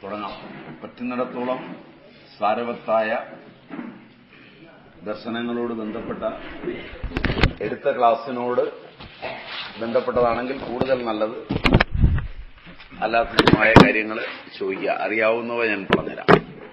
തുടങ്ങാം പറ്റുന്നിടത്തോളം സാരവത്തായ ദർശനങ്ങളോട് ബന്ധപ്പെട്ട എടുത്ത ക്ലാസ്സിനോട് ബന്ധപ്പെട്ടതാണെങ്കിൽ കൂടുതൽ നല്ലത് അല്ലാത്തതുമായ കാര്യങ്ങൾ ചോദിക്കുക അറിയാവുന്നവ ഞാൻ പറഞ്ഞുതരാം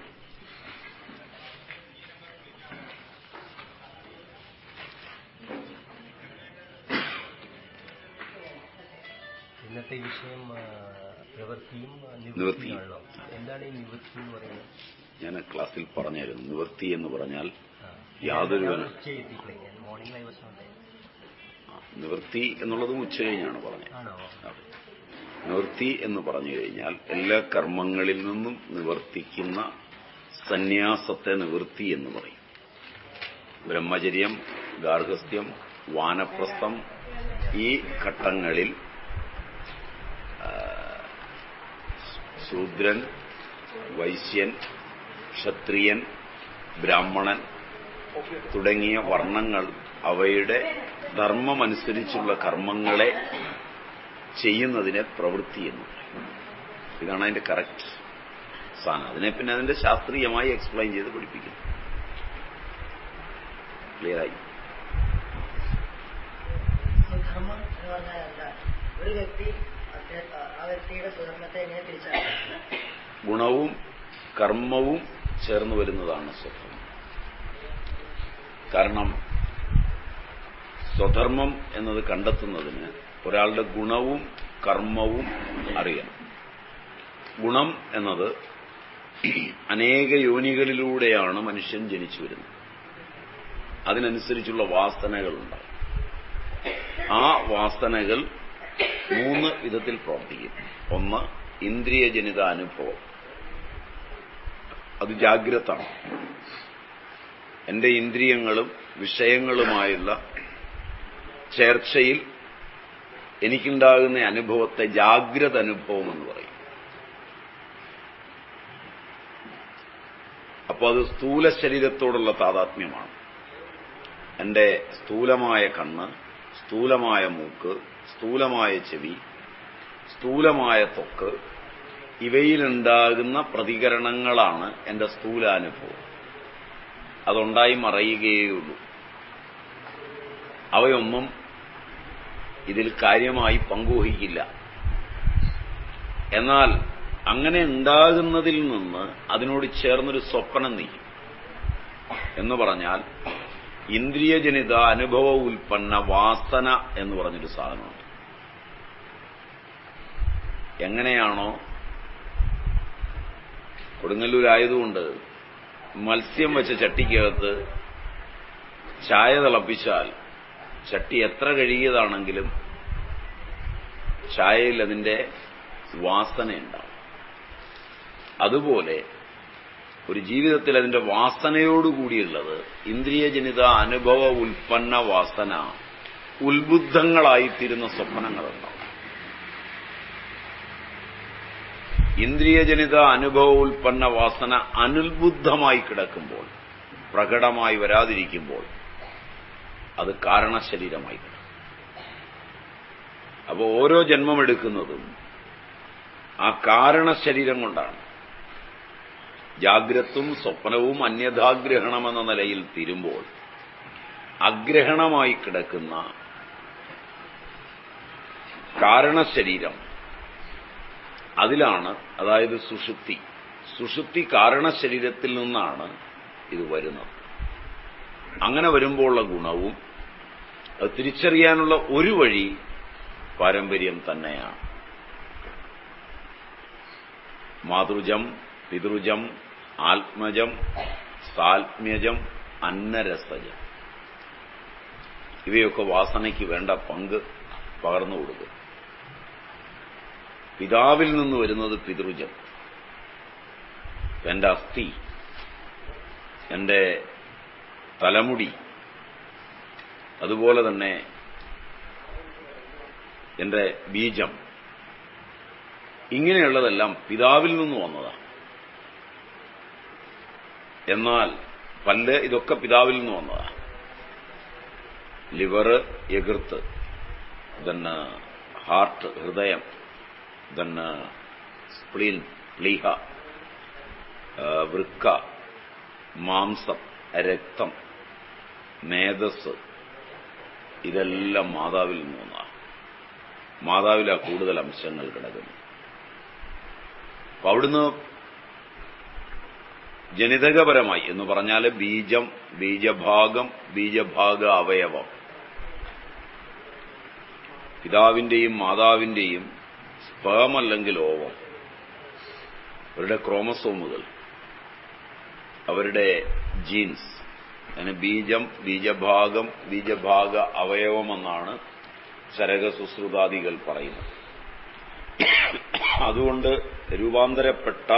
ഇന്നത്തെ വിഷയം ആ, പ്രവൃത്തിയും ആ, നിവൃത്തിയും. നിവൃത്തിയാണല്ലോ എന്താണ് ഈ നിവൃത്തി എന്ന് പറയുന്നത് ഞാൻ ക്ലാസ്സിൽ പറഞ്ഞായിരുന്നു നിവൃത്തി എന്ന് പറഞ്ഞാൽ ആ. യാതൊരു ഞാൻ ഉച്ചയെത്തിയിട്ടില്ല. ഞാൻ മോർണിംഗ് ഐ വാസ് നോട്ട് നിവൃത്തി എന്നുള്ളതും ഉച്ച കഴിഞ്ഞാണ് പറഞ്ഞത് ആണോ അതെ. നിവൃത്തി എന്ന് പറഞ്ഞു കഴിഞ്ഞാൽ എല്ലാ കർമ്മങ്ങളിൽ നിന്നും നിവർത്തിക്കുന്ന സന്യാസത്തെ നിവൃത്തി എന്ന് പറയും ബ്രഹ്മചര്യം ഗാർഹസ്ഥ്യം വാനപ്രസ്ഥം ഈ ഘട്ടങ്ങളിൽ ആ, ശൂദ്രൻ വൈശ്യൻ ക്ഷത്രിയൻ ബ്രാഹ്മണൻ തുടങ്ങിയ വർണ്ണങ്ങൾ അവയുടെ ധർമ്മമനുസരിച്ചുള്ള കർമ്മങ്ങളെ ചെയ്യുന്നതിനെ പ്രവൃത്തി എന്ന് പറയും ഇതാണ് അതിന്റെ കറക്റ്റ് സാധനം അതിനെ പിന്നെ അതിന്റെ ശാസ്ത്രീയമായി എക്സ്പ്ലെയിൻ ചെയ്ത് പഠിപ്പിക്കുന്നു ക്ലിയറായി സുധർമ്മം എന്ന് പറഞ്ഞാൽ എന്താ ഒരു വ്യക്തി അദ്ദേഹത്തെ ആ വ്യക്തിയുടെ സുധർമ്മത്തെ എങ്ങനെ തിരിച്ചറിയാം ഗുണവും കർമ്മവും ചേർന്ന് വരുന്നതാണ് സ്വധർമ്മം കാരണം സ്വധർമ്മം എന്നത് കണ്ടെത്തുന്നതിന് ഒരാളുടെ ഗുണവും കർമ്മവും അറിയണം ഗുണം എന്നത് അനേക യോനികളിലൂടെയാണ് മനുഷ്യൻ ജനിച്ചു വരുന്നത് അതിനനുസരിച്ചുള്ള വാസനകളുണ്ടാവും ആ വാസനകൾ മൂന്ന് വിധത്തിൽ പ്രവർത്തിക്കും ഒന്ന് ഇന്ദ്രിയജനിത അനുഭവം അത് ജാഗ്രതാണ് എന്റെ ഇന്ദ്രിയങ്ങളും വിഷയങ്ങളുമായുള്ള ചേർച്ചയിൽ എനിക്കുണ്ടാകുന്ന അനുഭവത്തെ ജാഗ്രത അനുഭവം എന്ന് പറയും അപ്പോൾ അത് സ്ഥൂല ശരീരത്തോടുള്ള താതാത്മ്യമാണ് എന്റെ സ്ഥൂലമായ കണ്ണ് സ്ഥൂലമായ മൂക്ക് സ്ഥൂലമായ ചെവി സ്ഥൂലമായ ത്വക്ക് ഇവയിലുണ്ടാകുന്ന പ്രതികരണങ്ങളാണ് എന്റെ സ്ഥൂലാനുഭവം അതുണ്ടായി മറയുകയുള്ളൂ അവയൊന്നും ഇതിൽ കാര്യമായി പങ്കുവഹിക്കില്ല എന്നാൽ അങ്ങനെ ഉണ്ടാകുന്നതിൽ നിന്ന് അതിനോട് ചേർന്നൊരു സ്വപ്നം നീക്കും എന്ന് പറഞ്ഞാൽ ഇന്ദ്രിയജനിത അനുഭവ ഉൽപ്പന്ന വാസന എന്ന് പറഞ്ഞൊരു സാധനമുണ്ട് എങ്ങനെയാണോ കൊടുങ്ങല്ലൂരായതുകൊണ്ട് മത്സ്യം വെച്ച ചട്ടിക്കകത്ത് ചായ തിളപ്പിച്ചാൽ ചട്ടി എത്ര കഴുകിയതാണെങ്കിലും ചായയിൽ അതിന്റെ വാസനയുണ്ടാവും അതുപോലെ ഒരു ജീവിതത്തിൽ അതിന്റെ വാസനയോടുകൂടിയുള്ളത് ഇന്ദ്രിയജനിത അനുഭവ ഉൽപ്പന്ന വാസന ഉത്ബുദ്ധങ്ങളായിത്തീരുന്ന സ്വപ്നങ്ങളുണ്ടാവും ഇന്ദ്രിയജനിത അനുഭവ ഉൽപ്പന്ന വാസന അനുത്ബുദ്ധമായി കിടക്കുമ്പോൾ പ്രകടമായി വരാതിരിക്കുമ്പോൾ അത് കാരണശരീരമായി കിടക്കും അപ്പോൾ ഓരോ ജന്മമെടുക്കുന്നതും ആ കാരണശരീരം കൊണ്ടാണ് ജാഗ്രത്തും സ്വപ്നവും അന്യഥാഗ്രഹണമെന്ന നിലയിൽ തീരുമ്പോൾ അഗ്രഹണമായി കിടക്കുന്ന കാരണശരീരം അതിലാണ് അതായത് സുഷുപ്തി സുഷുപ്തി കാരണശരീരത്തിൽ നിന്നാണ് ഇത് വരുന്നത് അങ്ങനെ വരുമ്പോഴുള്ള ഗുണവും അത് തിരിച്ചറിയാനുള്ള ഒരു വഴി പാരമ്പര്യം തന്നെയാണ് മാതൃജം പിതൃജം ആത്മജം സാത്മ്യജം അന്നരസജം ഇവയൊക്കെ വാസനയ്ക്ക് വേണ്ട പങ്ക് പകർന്നു കൊടുക്കും പിതാവിൽ നിന്ന് വരുന്നത് പിതൃജം എന്റെ അസ്ഥി എന്റെ തലമുടി അതുപോലെ തന്നെ എന്റെ ബീജം ഇങ്ങനെയുള്ളതെല്ലാം പിതാവിൽ നിന്ന് വന്നതാണ് എന്നാൽ പല്ല് ഇതൊക്കെ പിതാവിൽ നിന്ന് വന്നതാണ് ലിവർ എകിർത്ത് then ഹാർട്ട് ഹൃദയം then സ്പ്ലീൻ പ്ലീഹ ആ, വൃക്ക മാംസം രക്തം മേധസ് ഇതെല്ലാം മാതാവിൽ നിന്നാണ് മാതാവിലാ കൂടുതൽ അംശങ്ങൾ കിടക്കുന്നു അപ്പൊ അവിടുന്ന് ജനിതകപരമായി എന്ന് പറഞ്ഞാൽ ബീജം ബീജഭാഗം ബീജഭാഗ അവയവം പിതാവിന്റെയും മാതാവിന്റെയും സ്പേം അല്ലെങ്കിൽ ഓവം അവരുടെ ക്രോമസോമുകൾ അവരുടെ ജീൻസ് അതിന് ബീജം ബീജഭാഗം ബീജഭാഗ അവയവമെന്നാണ് ചരകസുശ്രുതാദികൾ പറയുന്നത് അതുകൊണ്ട് രൂപാന്തരപ്പെട്ട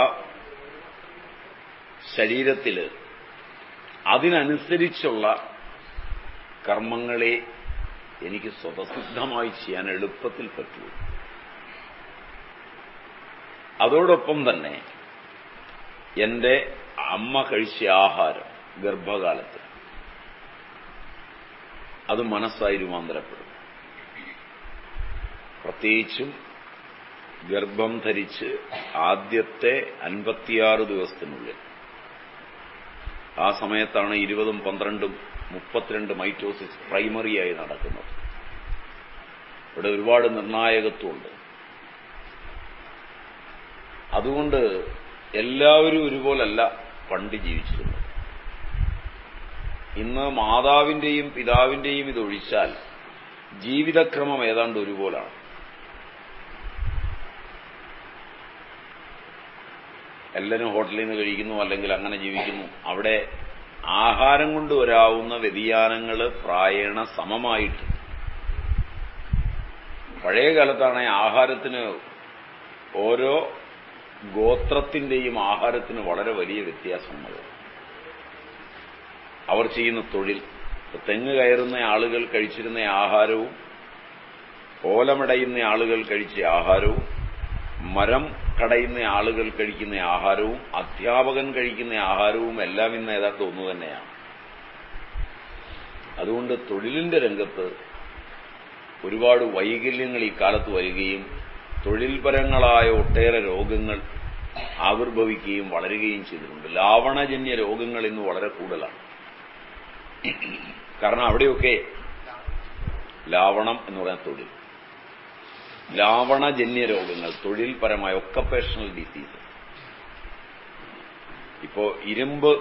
ശരീരത്തില് അതിനനുസരിച്ചുള്ള കർമ്മങ്ങളെ എനിക്ക് സ്വതസിദ്ധമായി ചെയ്യാൻ എളുപ്പത്തിൽ പറ്റൂ അതോടൊപ്പം തന്നെ എന്റെ അമ്മ കഴിച്ച ആഹാരം ഗർഭകാലത്ത് അത് മനസ്സായി രൂപാന്തരപ്പെടും പ്രത്യേകിച്ചും ഗർഭം ധരിച്ച് ആദ്യത്തെ അൻപത്തിയാറ് ദിവസത്തിനുള്ളിൽ ആ സമയത്താണ് ഇരുപതും പന്ത്രണ്ടും മുപ്പത്തിരണ്ട് മൈറ്റോസിസ് പ്രൈമറിയായി നടക്കുന്നത് ഇവിടെ ഒരുപാട് നിർണായകത്വമുണ്ട് അതുകൊണ്ട് എല്ലാവരും ഒരുപോലല്ല പണ്ട് ജീവിച്ചിരുന്നത് ഇന്ന് മാതാവിന്റെയും പിതാവിന്റെയും ഇതൊഴിച്ചാൽ ജീവിതക്രമം ഏതാണ്ട് ഒരുപോലാണ് എല്ലാവരും ഹോട്ടലിൽ നിന്ന് കഴിക്കുന്നു അല്ലെങ്കിൽ അങ്ങനെ ജീവിക്കുന്നു അവിടെ ആഹാരം കൊണ്ട് വരാവുന്ന വ്യതിയാനങ്ങൾ പ്രായേണ സമമായിട്ട് പഴയ കാലത്താണ് ആഹാരത്തിന് ഓരോ ഗോത്രത്തിന്റെയും ആഹാരത്തിന് വളരെ വലിയ വ്യത്യാസങ്ങൾ അവർ ചെയ്യുന്ന തൊഴിൽ തെങ്ങ് കയറുന്ന ആളുകൾ കഴിച്ചിരുന്ന ആഹാരവും ഓലമടയുന്ന ആളുകൾ കഴിച്ച ആഹാരവും മരം കടയുന്ന ആളുകൾ കഴിക്കുന്ന ആഹാരവും അധ്യാപകൻ കഴിക്കുന്ന ആഹാരവും എല്ലാം ഇന്ന് ഏതാണ്ട് ഒന്നു തന്നെയാണ് അതുകൊണ്ട് തൊഴിലിന്റെ രംഗത്ത് ഒരുപാട് വൈകല്യങ്ങൾ ഈ കാലത്ത് വരികയും തൊഴിൽപരങ്ങളായ ഒട്ടേറെ രോഗങ്ങൾ ആവിർഭവിക്കുകയും വളരുകയും ചെയ്തിട്ടുണ്ട് ലാവണജന്യ രോഗങ്ങൾ ഇന്ന് വളരെ കൂടുതലാണ് കാരണം അവിടെയൊക്കെ ലാവണം എന്ന് പറയുന്ന തൊഴിൽ ലാവണജന്യ രോഗങ്ങൾ തൊഴിൽപരമായ ഒക്കപ്പേഷണൽ ഡിസീസ് ഇപ്പോ ഇരുമ്പ്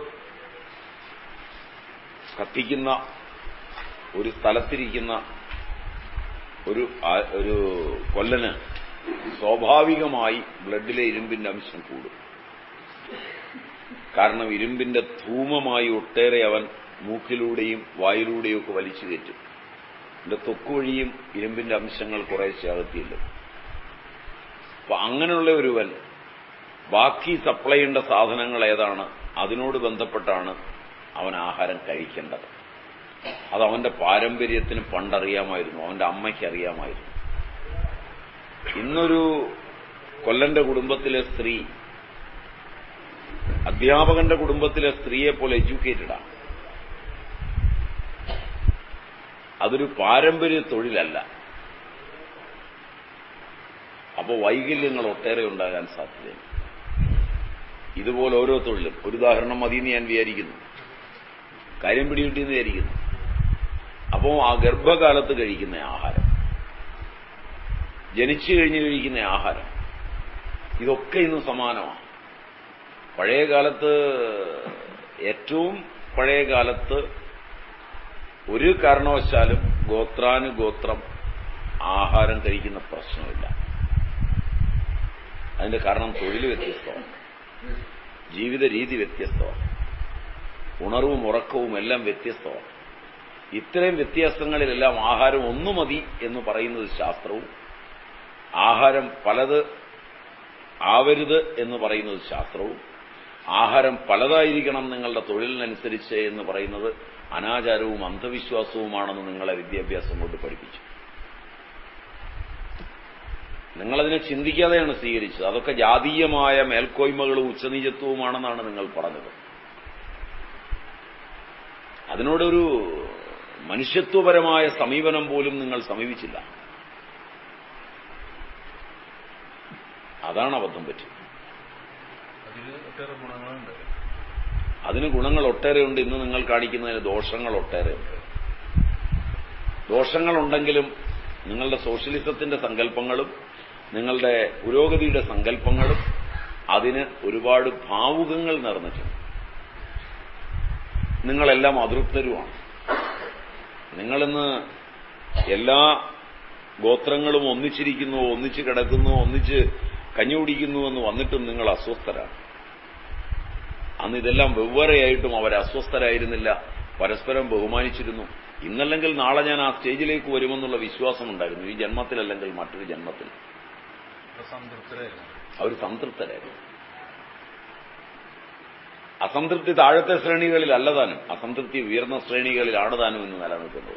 കത്തിക്കുന്ന ഒരു സ്ഥലത്തിരിക്കുന്ന ഒരു ആ- ഒരു കൊല്ലന് സ്വാഭാവികമായി ബ്ലഡിലെ ഇരുമ്പിന്റെ അംശം കൂടും കാരണം ഇരുമ്പിന്റെ ധൂമമായി ഒട്ടേറെ അവൻ മൂക്കിലൂടെയും വായിലൂടെയും ഒക്കെ വലിച്ചു കയറ്റും എന്റെ തൊക്കുവഴിയും ഇരുമ്പിന്റെ അംശങ്ങൾ കുറേശ്ശെ അകത്തിയില്ലും അപ്പൊ അങ്ങനെയുള്ള ഒരുവൻ ബാക്കി സപ്ലൈ ചെയ്യേണ്ട സാധനങ്ങൾ ഏതാണ് അതിനോട് ബന്ധപ്പെട്ടാണ് അവൻ ആഹാരം കഴിക്കേണ്ടത് അത് അവന്റെ പാരമ്പര്യത്തിന് പണ്ടറിയാമായിരുന്നു അവന്റെ അമ്മയ്ക്ക് അറിയാമായിരുന്നു ഇന്നൊരു കൊല്ലന്റെ കുടുംബത്തിലെ സ്ത്രീ അധ്യാപകന്റെ കുടുംബത്തിലെ സ്ത്രീയെ പോലെ എഡ്യൂക്കേറ്റഡ് ആണ് അതൊരു പാരമ്പര്യ തൊഴിലല്ല അപ്പോൾ വൈകല്യങ്ങൾ ഒട്ടേറെ ഉണ്ടാകാൻ സാധ്യതയുണ്ട് ഇതുപോലെ ഓരോ തൊഴിലും ഒരു ഉദാഹരണം മതിയെന്ന് ഞാൻ വിചാരിക്കുന്നു കാര്യം പിടികിട്ടിയെന്ന് വിചാരിക്കുന്നു അപ്പോൾ ആ ഗർഭകാലത്ത് കഴിക്കുന്ന ആഹാരം ജനിച്ചു കഴിഞ്ഞ് കഴിക്കുന്ന ആഹാരം ഇതൊക്കെ ഇന്ന് സമാനമാണ് പഴയ കാലത്ത് ഏറ്റവും പഴയ കാലത്ത് ഒരു കാരണവശാലും ഗോത്രാനുഗോത്രം ആഹാരം കഴിക്കുന്ന പ്രശ്നമില്ല അതിന്റെ കാരണം തൊഴിൽ വ്യത്യസ്തമാണ് ജീവിത രീതി വ്യത്യസ്തമാണ് ഉണർവും ഉറക്കവും എല്ലാം വ്യത്യസ്തമാണ് ഇത്തരം വ്യത്യാസങ്ങളിലെല്ലാം ആഹാരം ഒന്നു മതി എന്ന് പറയുന്നത് ശാസ്ത്രവും ആഹാരം പലത് ആവരുത് എന്ന് പറയുന്നത് ശാസ്ത്രവും ആഹാരം പലതായിരിക്കണം നിങ്ങളുടെ തൊഴിലിനനുസരിച്ച് എന്ന് പറയുന്നത് അനാചാരവും അന്ധവിശ്വാസവുമാണെന്ന് നിങ്ങളെ വിദ്യാഭ്യാസം കൊണ്ട് പഠിപ്പിച്ചു നിങ്ങളതിനെ ചിന്തിക്കാതെയാണ് സ്വീകരിച്ചത് അതൊക്കെ ജാതീയമായ മേൽക്കോയ്മകളും ഉച്ചനീചത്വവുമാണെന്നാണ് നിങ്ങൾ പറഞ്ഞത് അതിനോടൊരു മനുഷ്യത്വപരമായ സമീപനം പോലും നിങ്ങൾ സമീപിച്ചില്ല അതാണ് അബദ്ധം പറ്റിയത് അതിൽ ഒട്ടേറെ ഗുണങ്ങളുണ്ട് അതിന് ഗുണങ്ങൾ ഒട്ടേറെയുണ്ട് ഇന്ന് നിങ്ങൾ കാണിക്കുന്നതിന് ദോഷങ്ങൾ ഒട്ടേറെയുണ്ട് ദോഷങ്ങളുണ്ടെങ്കിലും നിങ്ങളുടെ സോഷ്യലിസത്തിന്റെ സങ്കല്പങ്ങളും നിങ്ങളുടെ പുരോഗതിയുടെ സങ്കല്പങ്ങളും അതിന് ഒരുപാട് ഭാവുകങ്ങൾ നിറഞ്ഞിട്ടുണ്ട് നിങ്ങളെല്ലാം അതൃപ്തരുമാണ് നിങ്ങളിന്ന് എല്ലാ ഗോത്രങ്ങളും ഒന്നിച്ചിരിക്കുന്നു ഒന്നിച്ച് കിടക്കുന്നു ഒന്നിച്ച് കഞ്ഞി കുടിക്കുന്നു എന്ന് വന്നിട്ടും നിങ്ങൾ അസ്വസ്ഥരാണ് അന്ന് ഇതെല്ലാം വെവ്വേറെയായിട്ടും അവർ അസ്വസ്ഥരായിരുന്നില്ല പരസ്പരം ബഹുമാനിച്ചിരുന്നു ഇന്നല്ലെങ്കിൽ നാളെ ഞാൻ ആ സ്റ്റേജിലേക്ക് വരുമെന്നുള്ള വിശ്വാസമുണ്ടായിരുന്നു ഈ ജന്മത്തിലല്ലെങ്കിൽ മറ്റൊരു ജന്മത്തിൽ ഇപ്പൊ സംതൃപ്തരായിരുന്നു അവർ സംതൃപ്തരായിരുന്നു അസംതൃപ്തി താഴത്തെ ശ്രേണികളിൽ അല്ലതാനും അസംതൃപ്തി ഉയർന്ന ശ്രേണികളിലാണ് താനും ഇന്ന് നിലനിൽക്കുന്നത്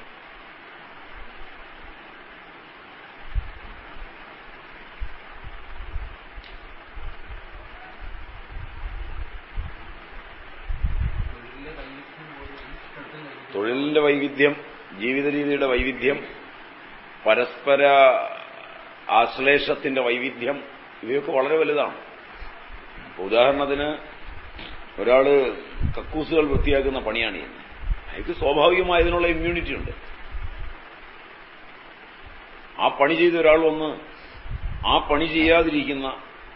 തൊഴിലിന്റെ വൈവിധ്യം ജീവിത രീതിയുടെ വൈവിധ്യം പരസ്പര ആശ്ലേഷത്തിന്റെ വൈവിധ്യം ഇവയൊക്കെ വളരെ വലുതാണ് ഇപ്പൊ ഉദാഹരണത്തിന് ഒരാള് കക്കൂസുകൾ വൃത്തിയാക്കുന്ന പണിയാണ് ചെയ്യുന്നത് അയാൾക്ക് സ്വാഭാവികമായി അതിനുള്ള ഇമ്മ്യൂണിറ്റി ഉണ്ട് ആ പണി ചെയ്ത ഒരാൾ ഒന്ന് ആ പണി ചെയ്യാതിരിക്കുന്ന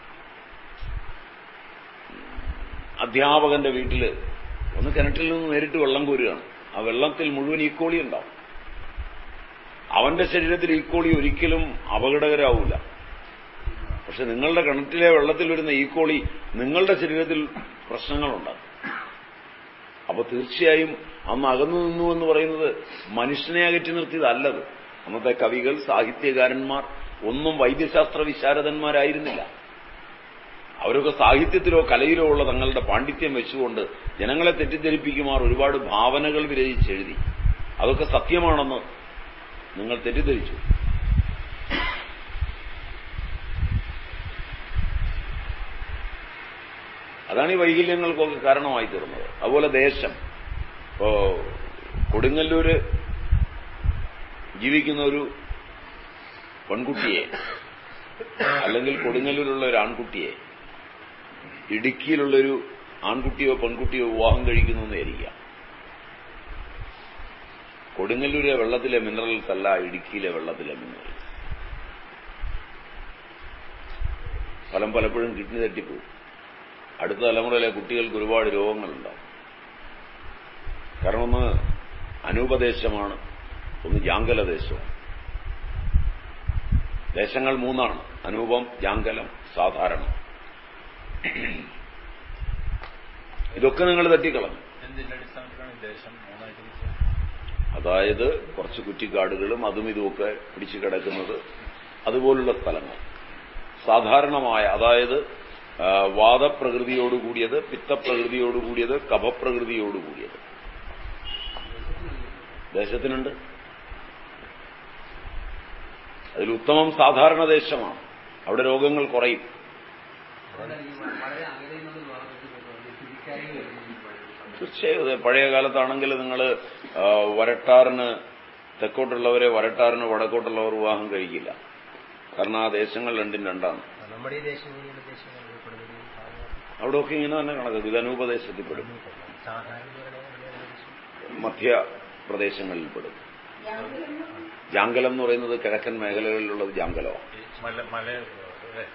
അധ്യാപകന്റെ വീട്ടിൽ ഒന്ന് കിണറ്റിൽ നിന്ന് നേരിട്ട് വെള്ളം കോരുകയാണ് ആ വെള്ളത്തിൽ മുഴുവൻ ഈക്കോളി ഉണ്ടാവും അവന്റെ ശരീരത്തിൽ ഈക്കോളി ഒരിക്കലും അപകടകരാവൂല പക്ഷെ നിങ്ങളുടെ കിണറ്റിലെ വെള്ളത്തിൽ വരുന്ന ഈക്കോളി നിങ്ങളുടെ ശരീരത്തിൽ പ്രശ്നങ്ങളുണ്ടാകും അപ്പൊ തീർച്ചയായും അന്ന് അകന്നു നിന്നു എന്ന് പറയുന്നത് മനുഷ്യനെ അകറ്റി നിർത്തിയതല്ലത് അന്നത്തെ കവികൾ സാഹിത്യകാരന്മാർ ഒന്നും വൈദ്യശാസ്ത്ര വിശാരദന്മാരായിരുന്നില്ല അവരൊക്കെ സാഹിത്യത്തിലോ കലയിലോ ഉള്ള തങ്ങളുടെ പാണ്ഡിത്യം വെച്ചുകൊണ്ട് ജനങ്ങളെ തെറ്റിദ്ധരിപ്പിക്കുമാർ ഒരുപാട് ഭാവനകൾ വിരചിച്ചെഴുതി അതൊക്കെ സത്യമാണെന്ന് നിങ്ങൾ തെറ്റിദ്ധരിച്ചു അതാണ് ഈ വൈകല്യങ്ങൾക്കൊക്കെ കാരണമായി തീർന്നത് അതുപോലെ ദേശം ഇപ്പോ കൊടുങ്ങല്ലൂര് ജീവിക്കുന്ന ഒരു പെൺകുട്ടിയെ അല്ലെങ്കിൽ കൊടുങ്ങല്ലൂരുള്ള ഒരു ആൺകുട്ടിയെ ഇടുക്കിയിലുള്ളൊരു ആൺകുട്ടിയോ പെൺകുട്ടിയോ വിവാഹം കഴിക്കുന്നു എന്ന് വിചാരിക്കാം കൊടുങ്ങല്ലൂരെ വെള്ളത്തിലെ മിനറൽസ് അല്ല ഇടുക്കിയിലെ വെള്ളത്തിലെ മിനറൽസ് ഫലം പലപ്പോഴും കിഡ്നി തട്ടിപ്പോവും അടുത്ത തലമുറയിലെ കുട്ടികൾക്ക് ഒരുപാട് രോഗങ്ങളുണ്ടാവും കാരണം ഒന്ന് അനൂപദേശമാണ് ഒന്ന് ജാങ്കലദേശമാണ് ദേശങ്ങൾ മൂന്നാണ് അനൂപം ജാങ്കലം സാധാരണം ഇതൊക്കെ നിങ്ങൾ തട്ടിക്കളഞ്ഞു എന്തിന്റെ അടിസ്ഥാനത്തിലാണ് ഈ ദേശം മൂന്നായിട്ട് തിരിച്ചത്? അതായത് കുറച്ച് കുറ്റിക്കാടുകളും അതും ഇതുമൊക്കെ പിടിച്ചു കിടക്കുന്നത് അതുപോലുള്ള സ്ഥലങ്ങൾ സാധാരണമായ അതായത് ആ, വാദപ്രകൃതിയോടുകൂടിയത് പിത്തപ്രകൃതിയോടുകൂടിയത് കഫപ്രകൃതിയോടുകൂടിയത് ദേശത്തിനുണ്ട് അതിൽ ഉത്തമം സാധാരണ ദേശമാണ് അവിടെ രോഗങ്ങൾ കുറയും തീർച്ചയായും അതെ പഴയ കാലത്താണെങ്കിൽ നിങ്ങൾ വരട്ടാറിന് തെക്കോട്ടുള്ളവരെ വരട്ടാറിന് വടക്കോട്ടുള്ളവർ വിവാഹം കഴിക്കില്ല കാരണം ആ ദേശങ്ങൾ രണ്ടും രണ്ടാണ് നമ്മുടെ ഈ ദേശം ഇങ്ങനെയുള്ള ദേശങ്ങൾ അറിയപ്പെടുന്നത് സാധാരണ അവിടെയൊക്കെ ഇങ്ങനെ തന്നെ കണക്ക് വിധനൂപദേശത്തിൽ പെടും സാധാരണ എന്ന് പറയുന്നത് ഏകദേശം മധ്യ പ്രദേശങ്ങളിൽ പെടും ജാങ്കലം എന്ന് പറയുന്നത് കിഴക്കൻ മേഖലകളിലുള്ളത് ജാങ്കലമാണ് ഈ മല മല അല്ലേ?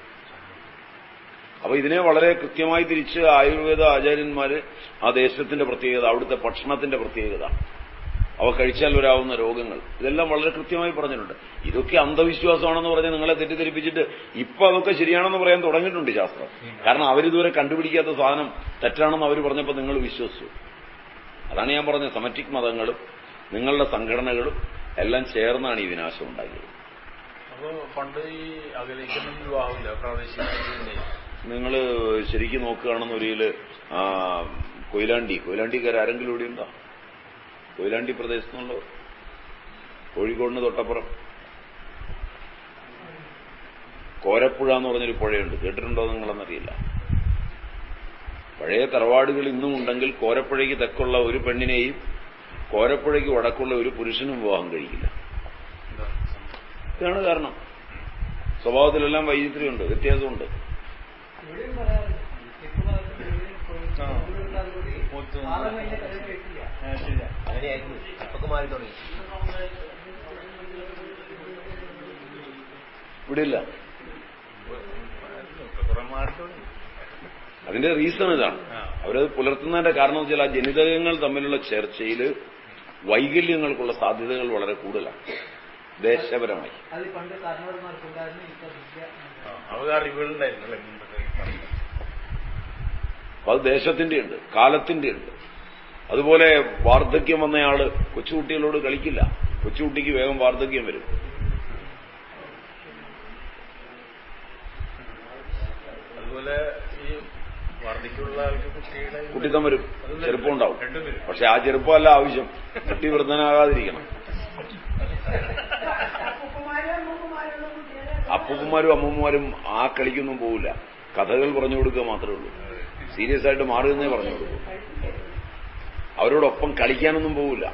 അപ്പൊ ഇതിനെ വളരെ കൃത്യമായി തിരിച്ച് ആയുർവേദ ആചാര്യന്മാര് ആ ദേശത്തിന്റെ പ്രത്യേകത അവിടുത്തെ ഭക്ഷണത്തിന്റെ പ്രത്യേകത അവ കഴിച്ചാൽ വരാവുന്ന രോഗങ്ങൾ ഇതെല്ലാം വളരെ കൃത്യമായി പറഞ്ഞിട്ടുണ്ട് ഇതൊക്കെ അന്ധവിശ്വാസമാണെന്ന് പറഞ്ഞ് നിങ്ങളെ തെറ്റിദ്ധരിപ്പിച്ചിട്ട് ഇപ്പൊ അതൊക്കെ ശരിയാണെന്ന് പറയാൻ തുടങ്ങിയിട്ടുണ്ട് ശാസ്ത്രം കാരണം അവരിതുവരെ കണ്ടുപിടിക്കാത്ത സാധനം തെറ്റാണെന്ന് അവർ പറഞ്ഞപ്പോൾ നിങ്ങൾ വിശ്വസിച്ചു അതാണ് ഞാൻ പറഞ്ഞത് സമറ്റിക് മതങ്ങളും നിങ്ങളുടെ സംഘടനകളും എല്ലാം ചേർന്നാണ് ഈ വിനാശം ഉണ്ടാക്കിയത് അപ്പോ പണ്ട് ഈ അകലേക്കൊന്നും വിവാഹമില്ല പ്രാദേശിക നിങ്ങൾ ശരിക്കും നോക്കുകയാണെന്നൊരിയിൽ കൊയിലാണ്ടി കൊയിലാണ്ടിക്കാർ ആരെങ്കിലും ഇവിടെ ഉണ്ടോ കൊയിലാണ്ടി പ്രദേശത്തു നിന്നുള്ളവർ കോഴിക്കോടിന് തൊട്ടപ്പുറം കോരപ്പുഴ എന്ന് പറഞ്ഞൊരു പുഴയുണ്ട് കേട്ടിട്ടുണ്ടോ നിങ്ങളെന്നറിയില്ല പഴയ തറവാടുകൾ ഇന്നും ഉണ്ടെങ്കിൽ കോരപ്പുഴയ്ക്ക് തെക്കുള്ള ഒരു പെണ്ണിനെയും കോരപ്പുഴയ്ക്ക് വടക്കുള്ള ഒരു പുരുഷനും വിവാഹം കഴിക്കില്ല ഇതാണ് കാരണം സ്വഭാവത്തിലെല്ലാം വൈചിത്ര്യമുണ്ട് വ്യത്യാസമുണ്ട് മൂത്ത് ആ, ശരിയാ. അങ്ങനെയായിരുന്നു ഇപ്പൊക്കെ മാറി തുടങ്ങി ഇവിടെ ഇല്ല കുറെ മാറി തുടങ്ങി അതിന്റെ റീസൺ ഇതാണ് ആ. അവരത് പുലർത്തുന്നതിന്റെ കാരണം വെച്ചാൽ ആ ജനിതകങ്ങൾ തമ്മിലുള്ള ചർച്ചയിൽ വൈകല്യങ്ങൾക്കുള്ള സാധ്യതകൾ വളരെ കൂടുതലാണ് ദേശപരമായി അത് പണ്ട് കാരണവന്മാർക്കുണ്ടായിരുന്നു ഇപ്പൊ വിദ്യ ആ, അവർക്ക് അറിവുകളുണ്ടായിരുന്നു അല്ലേ മുമ്പത്തെ ഈ പറഞ്ഞ. അപ്പൊ അത് ദേശത്തിന്റെ ഉണ്ട് കാലത്തിന്റെ ഉണ്ട് അതുപോലെ വാർദ്ധക്യം വന്നയാള് കൊച്ചുകുട്ടികളോട് കളിക്കില്ല കൊച്ചുകുട്ടിക്ക് വേഗം വാർദ്ധക്യം വരും അതുപോലെ ഈ വാർദ്ധക്യമുള്ള ആൾക്ക് കുട്ടിയുടെ കുട്ടിത്തം വരും ചെറുപ്പം ഉണ്ടാവും രണ്ടും വരും പക്ഷെ ആ ചെറുപ്പമല്ല ആവശ്യം കുട്ടി വൃദ്ധനാകാതിരിക്കണം അപ്പൂപ്പന്മാരും അമ്മൂമ്മമാരും ആ കളിക്കൊന്നും പോവില്ല കഥകൾ പറഞ്ഞു കൊടുക്കുക മാത്രമേ ഉള്ളൂ സീരിയസ് ആയിട്ട് മാറുന്നേ പറഞ്ഞു കൊടുക്കൂ അവരോടൊപ്പം കളിക്കാനൊന്നും പോവില്ല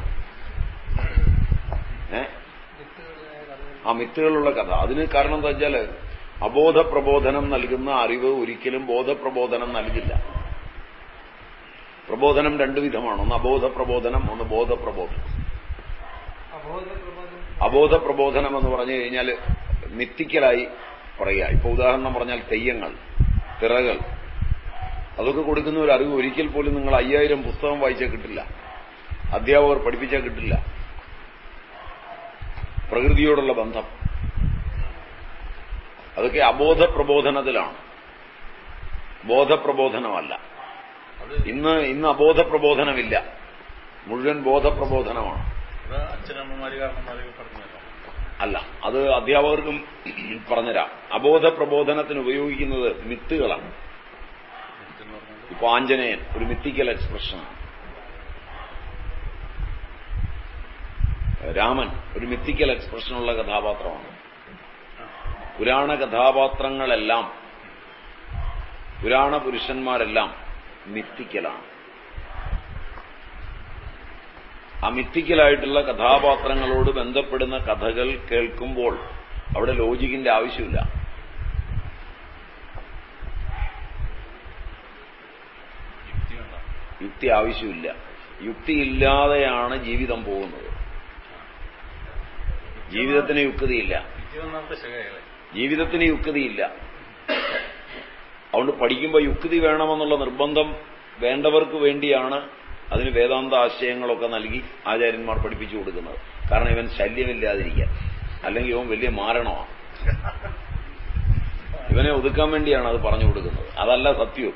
ഏ ആ മിത്തുകളുള്ള കഥ അതിന് കാരണം എന്താ വെച്ചാല് അബോധ പ്രബോധനം നൽകുന്ന അറിവ് ഒരിക്കലും ബോധപ്രബോധനം നൽകില്ല പ്രബോധനം രണ്ടു വിധമാണ് ഒന്ന് അബോധ പ്രബോധനം ഒന്ന് ബോധപ്രബോധനം അബോധ പ്രബോധനം അബോധ പ്രബോധനം എന്ന് പറഞ്ഞു കഴിഞ്ഞാൽ മിത്തിക്കലായി പറയുക ഇപ്പൊ ഉദാഹരണം പറഞ്ഞാൽ തെയ്യങ്ങൾ തിറകൾ അതൊക്കെ കൊടുക്കുന്ന ഒരു അറിവ് ഒരിക്കൽ പോലും നിങ്ങൾ അയ്യായിരം പുസ്തകം വായിച്ചാൽ കിട്ടില്ല അധ്യാപകർ പഠിപ്പിച്ചാൽ കിട്ടില്ല പ്രകൃതിയോടുള്ള ബന്ധം അതൊക്കെ അബോധ പ്രബോധനത്തിലാണ് ബോധപ്രബോധനമല്ല അത് ഇന്ന് ഇന്ന് അബോധ പ്രബോധനമില്ല മുഴുവൻ ബോധപ്രബോധനമാണ് അത് അച്ഛനമ്മമാര് കാരണന്മാരൊക്കെ പറഞ്ഞു തരാം അല്ല അത് അധ്യാപകർക്കും പറഞ്ഞുതരാം അബോധ പ്രബോധനത്തിന് ഉപയോഗിക്കുന്നത് മിത്തുകളാണ് എന്ന് പറഞ്ഞത് ഇപ്പൊ ആഞ്ജനേയൻ ഒരു മിത്തിക്കൽ എക്സ്പ്രഷനാണ് രാമൻ ഒരു മിത്തിക്കൽ എക്സ്പ്രഷനുള്ള കഥാപാത്രമാണ് പുരാണ കഥാപാത്രങ്ങളെല്ലാം പുരാണ പുരുഷന്മാരെല്ലാം മിത്തിക്കലാണ് ആ മിത്തിക്കലായിട്ടുള്ള കഥാപാത്രങ്ങളോട് ബന്ധപ്പെടുന്ന കഥകൾ കേൾക്കുമ്പോൾ അവിടെ ലോജിക്കിന്റെ ആവശ്യമില്ല യുക്തി വേണ്ട യുക്തി ആവശ്യമില്ല യുക്തിയില്ലാതെയാണ് ജീവിതം പോകുന്നത് ജീവിതത്തിന് യുക്തിയില്ല യുക്തി ഒന്നാമത്തെ ശകയല്ലേ ജീവിതത്തിന് യുക്തിയില്ല അതുകൊണ്ട് പഠിക്കുമ്പോൾ യുക്തി വേണമെന്നുള്ള നിർബന്ധം വേണ്ടവർക്ക് വേണ്ടിയാണ് അതിന് വേദാന്ത ആശയങ്ങളൊക്കെ നൽകി ആചാര്യന്മാർ പഠിപ്പിച്ചു കൊടുക്കുന്നത് കാരണം ഇവൻ ശല്യമില്ലാതിരിക്കാൻ അല്ലെങ്കിൽ ഇവൻ വലിയ മാരണമാണ് ഇവനെ ഒതുക്കാൻ വേണ്ടിയാണ് അത് പറഞ്ഞു കൊടുക്കുന്നത് അതല്ല സത്യവും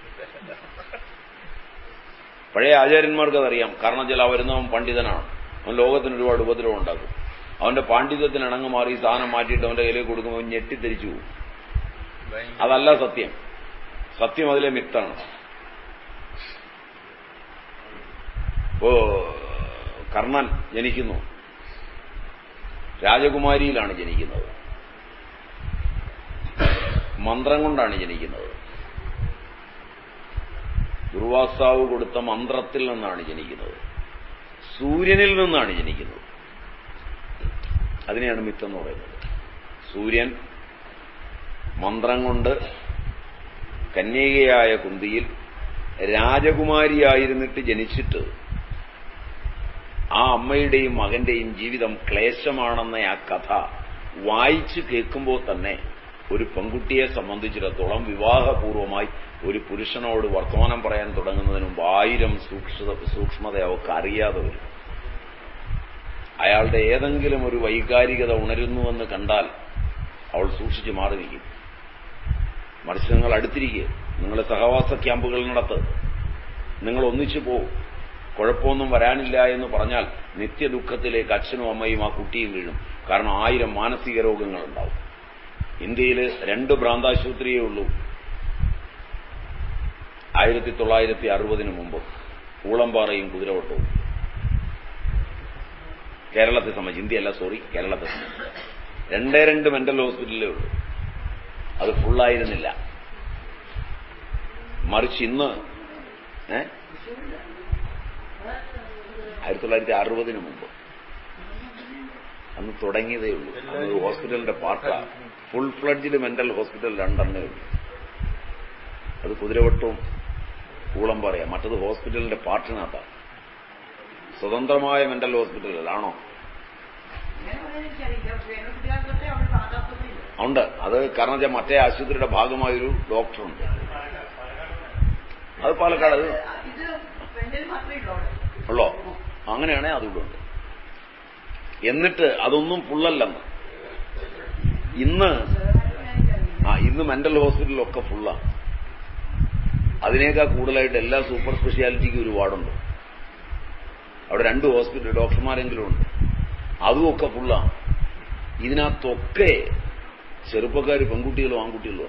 പഴയ ആചാര്യന്മാർക്ക് അതറിയാം കാരണം ചില വരുന്നവൻ പണ്ഡിതനാണ് അവൻ ലോകത്തിന് ഒരുപാട് ഉപദ്രവം ഉണ്ടാക്കും അവന്റെ പാണ്ഡിത്യത്തിന് ഇണങ്ങ് മാറി ഈ സാധനം മാറ്റിയിട്ട് അവന്റെ കയ്യിലേക്ക് കൊടുക്കുമ്പോൾ അവൻ ഞെട്ടിത്തിരിച്ചു പോകും ഭയങ്കര അതല്ല സത്യം സത്യം അതിലെ മിത്താണ് ഓ കർണൻ ജനിക്കുന്നു രാജകുമാരിയിലാണ് ജനിക്കുന്നത് മന്ത്രം കൊണ്ടാണ് ജനിക്കുന്നത് ദുർവാസാവ് കൊടുത്ത മന്ത്രത്തിൽ നിന്നാണ് ജനിക്കുന്നത് സൂര്യനിൽ നിന്നാണ് ജനിക്കുന്നത് അതിനെയാണ് മിത്തെന്ന് പറയുന്നത് സൂര്യൻ മന്ത്രം കൊണ്ട് കന്യകയായ കുന്തിയിൽ രാജകുമാരിയായിരുന്നിട്ട് ജനിച്ചിട്ട് ആ അമ്മയുടെയും മകന്റെയും ജീവിതം ക്ലേശമാണെന്ന ആ കഥ വായിച്ചു കേൾക്കുമ്പോൾ തന്നെ ഒരു പെൺകുട്ടിയെ സംബന്ധിച്ചിടത്തോളം വിവാഹപൂർവമായി ഒരു പുരുഷനോട് വർത്തമാനം പറയാൻ തുടങ്ങുന്നതിന് മുമ്പ് ആയിരം സൂക്ഷ്മത സൂക്ഷ്മത അവർക്ക് അറിയാതെ വരും അയാളുടെ ഏതെങ്കിലും ഒരു വൈകാരികത ഉണരുന്നുവെന്ന് കണ്ടാൽ അവൾ സൂക്ഷിച്ച് മാറി നിൽക്കും മറിച്ച് നിങ്ങൾ അടുത്തിരിക്കുക നിങ്ങൾ സഹവാസ ക്യാമ്പുകൾ നടത്ത് നിങ്ങൾ ഒന്നിച്ചു പോകും കുഴപ്പമൊന്നും വരാനില്ല എന്ന് പറഞ്ഞാൽ നിത്യദുഃഖത്തിലേക്ക് അച്ഛനും അമ്മയും ആ കുട്ടിയും വീഴും കാരണം ആയിരം മാനസിക രോഗങ്ങളുണ്ടാവും ഇന്ത്യയിൽ രണ്ട് ഭ്രാന്താശുപത്രിയേ ഉള്ളൂ ആയിരത്തി തൊള്ളായിരത്തി അറുപതിന് മുമ്പ് ഊളംപാറയും കുതിരവട്ടവും കേരളത്തെ സംബന്ധിച്ച് ഇന്ത്യയല്ല സോറി കേരളത്തെ സംബന്ധിച്ച് രണ്ടേ രണ്ട് മെന്റൽ ഹോസ്പിറ്റലേ ഉള്ളൂ അത് ഫുള്ളായിരുന്നില്ല മറിച്ച് ഇന്ന് ഏ ആയിരത്തി തൊള്ളായിരത്തി അറുപതിന് മുമ്പ് അന്ന് തുടങ്ങിയതേ ഉള്ളൂ അന്ന് ഒരു ഹോസ്പിറ്റലിന്റെ പാർട്ടാണ് ഫുൾ ഫ്ലഡ്ജിൽ മെന്റൽ ഹോസ്പിറ്റൽ രണ്ടെണ്ണേ ഉള്ളൂ അത് കുതിരവട്ടവും കൂളംപാറയാ മറ്റത് ഹോസ്പിറ്റലിന്റെ പാർട്ടിനകത്താണ് സ്വതന്ത്രമായ മെന്റൽ ഹോസ്പിറ്റലിലാണോ ഉണ്ട് അത് കാരണം വെച്ചാൽ മറ്റേ ആശുപത്രിയുടെ ഭാഗമായൊരു ഡോക്ടറുണ്ട് അത് പാലക്കാട് അത് ഇത് പെണ്ണിൽ മാത്രമേ ഉള്ളൂ അവിടെ. ഉള്ളോ അങ്ങനെയാണെങ്കിൽ അതുകൂടെ ഉണ്ട് എന്നിട്ട് അതൊന്നും ഫുള്ളല്ലെന്ന് ഇന്ന് ആ ഇന്ന് മെന്റൽ ഹോസ്പിറ്റലിലൊക്കെ ഫുള്ളാണ് അതിനേക്കാൾ കൂടുതലായിട്ട് എല്ലാ സൂപ്പർ സ്പെഷ്യാലിറ്റിക്കും ഒരു വാർഡുണ്ട് അവിടെ രണ്ട് ഹോസ്പിറ്റൽ ഡോക്ടർമാരെങ്കിലും ഉണ്ട് അതുമൊക്കെ ഫുള്ളാണ് ഇതിനകത്തൊക്കെ ചെറുപ്പക്കാർ പെൺകുട്ടികളോ ആൺകുട്ടികളോ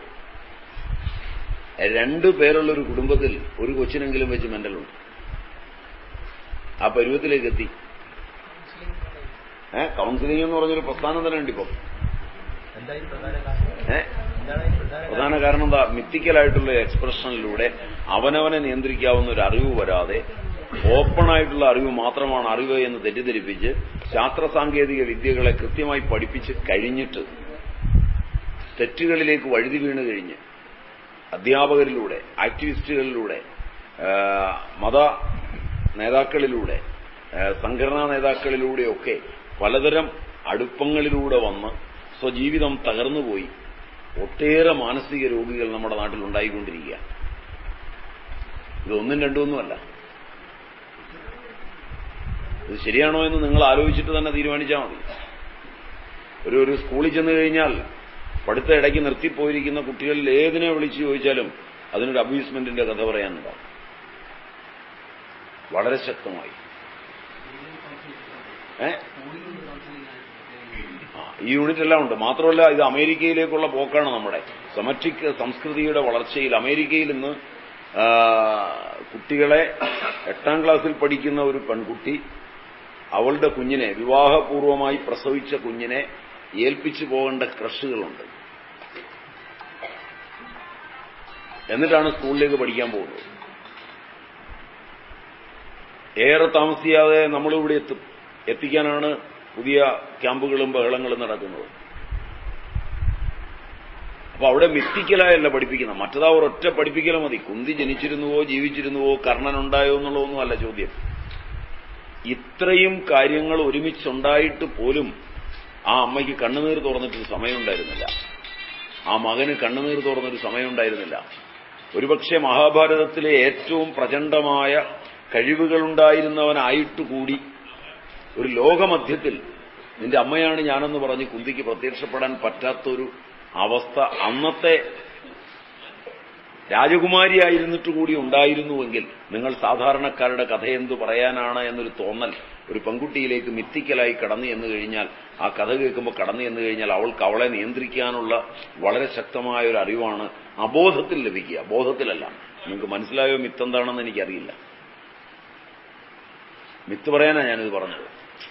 രണ്ടു പേരുള്ള ഒരു കുടുംബത്തിൽ ഒരു കൊച്ചിനെങ്കിലും വെച്ച് മെന്റലുണ്ട് ആ പരുവത്തിലേക്ക് എത്തി ഏഹ് കൗൺസിലിംഗ് എന്ന് പറഞ്ഞൊരു പ്രസ്ഥാനം തന്നെ ഉണ്ട് ഇപ്പം എന്തായാലും പ്രധാന കാരണം ഏഹ് എന്താണ് അതിന് പ്രധാന പ്രധാന കാരണം എന്താ മിത്തിക്കലായിട്ടുള്ള എക്സ്പ്രഷനിലൂടെ അവനവനെ നിയന്ത്രിക്കാവുന്ന ഒരു അറിവ് വരാതെ ഓപ്പൺ ആയിട്ടുള്ള അറിവ് മാത്രമാണ് അറിവ് എന്ന് തെറ്റിദ്ധരിപ്പിച്ച് ശാസ്ത്ര സാങ്കേതിക വിദ്യകളെ കൃത്യമായി പഠിപ്പിച്ച് കഴിഞ്ഞിട്ട് തെറ്റുകളിലേക്ക് വഴുതി വീണ് കഴിഞ്ഞ് അധ്യാപകരിലൂടെ ആക്ടിവിസ്റ്റുകളിലൂടെ ആ, മത നേതാക്കളിലൂടെ ആ, സംഘടനാ നേതാക്കളിലൂടെയൊക്കെ പലതരം അടുപ്പങ്ങളിലൂടെ വന്ന് സ്വജീവിതം തകർന്നുപോയി ഒട്ടേറെ മാനസിക രോഗികൾ നമ്മുടെ നാട്ടിൽ ഉണ്ടായിക്കൊണ്ടിരിക്കുക ഇതൊന്നും രണ്ടുമൊന്നുമല്ല ഇത് ശരിയാണോ എന്ന് നിങ്ങൾ ആലോചിച്ചിട്ട് തന്നെ തീരുമാനിച്ചാൽ മതി ഒരു ഒരു സ്കൂളിൽ ചെന്ന് കഴിഞ്ഞാൽ പഠിത്ത ഇടയ്ക്ക് നിർത്തിപ്പോയിരിക്കുന്ന കുട്ടികളിൽ ഏതിനെ വിളിച്ചു ചോദിച്ചാലും അതിനൊരു അബ്യൂസ്മെന്റിന്റെ കഥ പറയാനുണ്ടാവും വളരെ ശക്തമായി ഏ ആ, ഈ യൂണിറ്റ് എല്ലാം ഉണ്ട് മാത്രമല്ല ഇത് അമേരിക്കയിലേക്കുള്ള പോക്കാണ് നമ്മുടെ സെമറ്റിക് സംസ്കൃതിയുടെ വളർച്ചയിൽ അമേരിക്കയിൽ ഇന്ന് ആ, കുട്ടികളെ എട്ടാം ക്ലാസ്സിൽ പഠിക്കുന്ന ഒരു പെൺകുട്ടി അവളുടെ കുഞ്ഞിനെ വിവാഹപൂർവമായി പ്രസവിച്ച കുഞ്ഞിനെ ഏൽപ്പിച്ചു പോകേണ്ട ക്രഷുകളുണ്ട് എന്നിട്ടാണ് സ്കൂളിലേക്ക് പഠിക്കാൻ പോകുന്നത് ഏറെ താമസിയാതെ നമ്മളിവിടെ എത്തും എത്തിക്കാനാണ് പുതിയ ക്യാമ്പുകളും ബഹളങ്ങളും നടക്കുന്നത് അപ്പൊ അവിടെ മിത്തിക്കലായല്ല പഠിപ്പിക്കുന്നത് മറ്റതാ ഒരൊറ്റ പഠിപ്പിക്കല മതി കുന്തി ജനിച്ചിരുന്നുവോ ജീവിച്ചിരുന്നുവോ കർണനുണ്ടായോ എന്നുള്ളതൊന്നും അല്ല ചോദ്യം ഇത്രയും കാര്യങ്ങൾ ഒരുമിച്ചുണ്ടായിട്ട് പോലും ആ അമ്മയ്ക്ക് കണ്ണുനീർ തുറന്നിട്ടൊരു സമയമുണ്ടായിരുന്നില്ല ആ മകന് കണ്ണുനീർ തുറന്നൊരു സമയമുണ്ടായിരുന്നില്ല ഒരുപക്ഷെ മഹാഭാരതത്തിലെ ഏറ്റവും പ്രചണ്ഡമായ കഴിവുകളുണ്ടായിരുന്നവനായിട്ടുകൂടി ഒരു ലോകമധ്യത്തിൽ നിന്റെ അമ്മയാണ് ഞാനെന്ന് പറഞ്ഞ് കുന്തിക്ക് പ്രത്യക്ഷപ്പെടാൻ പറ്റാത്തൊരു അവസ്ഥ അന്നത്തെ രാജകുമാരിയായിരുന്നിട്ട് കൂടി ഉണ്ടായിരുന്നുവെങ്കിൽ നിങ്ങൾ സാധാരണക്കാരുടെ കഥ എന്തു പറയാനാണ് എന്നൊരു തോന്നൽ ഒരു പെൺകുട്ടിയിലേക്ക് മിത്തിക്കലായി കടന്നു എന്ന് കഴിഞ്ഞാൽ ആ കഥ കേൾക്കുമ്പോൾ കടന്നു എന്ന് കഴിഞ്ഞാൽ അവൾക്ക് അവളെ നിയന്ത്രിക്കാനുള്ള വളരെ ശക്തമായ ഒരു അറിവാണ് അബോധത്തിൽ ലഭിക്കുക ബോധത്തിലല്ല നിങ്ങൾക്ക് മനസ്സിലായോ മിത്ത് എന്താണെന്ന് എനിക്കറിയില്ല മിത്ത് പറയാനാ ഞാനിത് പറഞ്ഞത്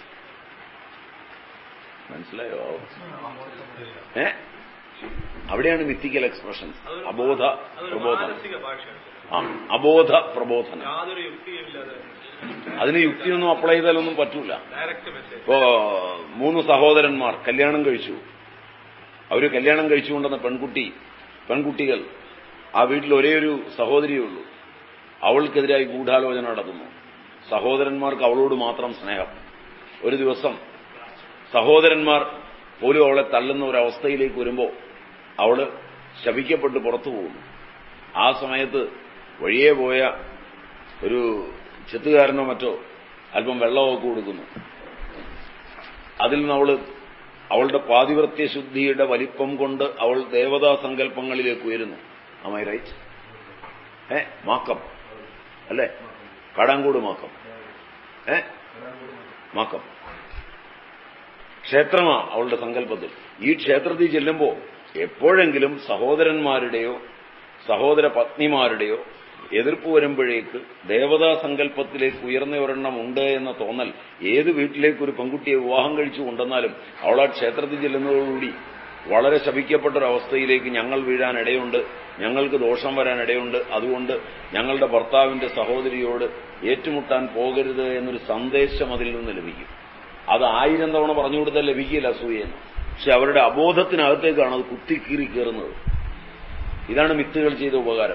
മനസ്സിലായോ ഏ അവിടെയാണ് മിത്തിക്കൽ എക്സ്പ്രഷൻസ് അബോധ പ്രബോധനം ആ അബോധ പ്രബോധനം യാതൊരു യുക്തിയുമില്ലാതെ അതിന് യുക്തിയൊന്നും അപ്ലൈ ചെയ്താലൊന്നും പറ്റൂല ഡയറക്റ്റ് മെസ്സേജ് ഇപ്പോ മൂന്ന് സഹോദരന്മാർ കല്യാണം കഴിച്ചു അവര് കല്യാണം കഴിച്ചുകൊണ്ടെന്ന പെൺകുട്ടി പെൺകുട്ടികൾ ആ വീട്ടിൽ ഒരേ ഒരു സഹോദരിയേ ഉള്ളൂ അവൾക്കെതിരായി ഗൂഢാലോചന നടത്തുന്നു സഹോദരന്മാർക്ക് അവളോട് മാത്രം സ്നേഹം ഒരു ദിവസം സഹോദരന്മാർ പോലും അവളെ തള്ളുന്ന ഒരു അവസ്ഥയിലേക്ക് വരുമ്പോൾ അവള് ശപിക്കപ്പെട്ട് പുറത്തു പോകുന്നു ആ സമയത്ത് വഴിയെ പോയ ഒരു ചെത്തുകാരനോ മറ്റോ അല്പം വെള്ളമൊക്കെ കൊടുക്കുന്നു അതിൽ നിന്ന് അവള് അവളുടെ പാതിവൃത്യ ശുദ്ധിയുടെ വലിപ്പം കൊണ്ട് അവൾ ദേവതാ സങ്കല്പങ്ങളിലേക്ക് ഉയരുന്നു അമൈ റൈറ്റ് ഏ മാക്കം അല്ലേ കാടാങ്കോട് മാക്കം ഏ മാക്കം ക്ഷേത്രമാ അവളുടെ സങ്കല്പത്തിൽ ഈ ക്ഷേത്രത്തിൽ ചെല്ലുമ്പോ എപ്പോഴെങ്കിലും സഹോദരന്മാരുടെയോ സഹോദര പത്നിമാരുടെയോ എതിർപ്പ് വരുമ്പോഴേക്ക് ദേവതാ സങ്കല്പത്തിലേക്ക് ഉയർന്ന ഒരെണ്ണം ഉണ്ട് എന്ന തോന്നൽ ഏത് വീട്ടിലേക്ക് ഒരു പെൺകുട്ടിയെ വിവാഹം കഴിച്ചു കൊണ്ടെന്നാലും അവൾ ആ ക്ഷേത്രത്തിൽ ചെല്ലുന്നതോടുകൂടി വളരെ ശപിക്കപ്പെട്ട ഒരു അവസ്ഥയിലേക്ക് ഞങ്ങൾ വീഴാൻ ഇടയുണ്ട് ഞങ്ങൾക്ക് ദോഷം വരാൻ ഇടയുണ്ട് അതുകൊണ്ട് ഞങ്ങളുടെ ഭർത്താവിന്റെ സഹോദരിയോട് ഏറ്റുമുട്ടാൻ പോകരുത് എന്നൊരു സന്ദേശം അതിൽ നിന്ന് ലഭിക്കും അത് ആയിരം തവണ പറഞ്ഞു കൊടുത്താൽ ലഭിക്കില്ല അസൂയെന്ന് പക്ഷെ അവരുടെ അബോധത്തിനകത്തേക്കാണ് അത് കുത്തിക്കീറി കയറുന്നത് ഇതാണ് മിത്തുകൾ ചെയ്ത ഉപകാരം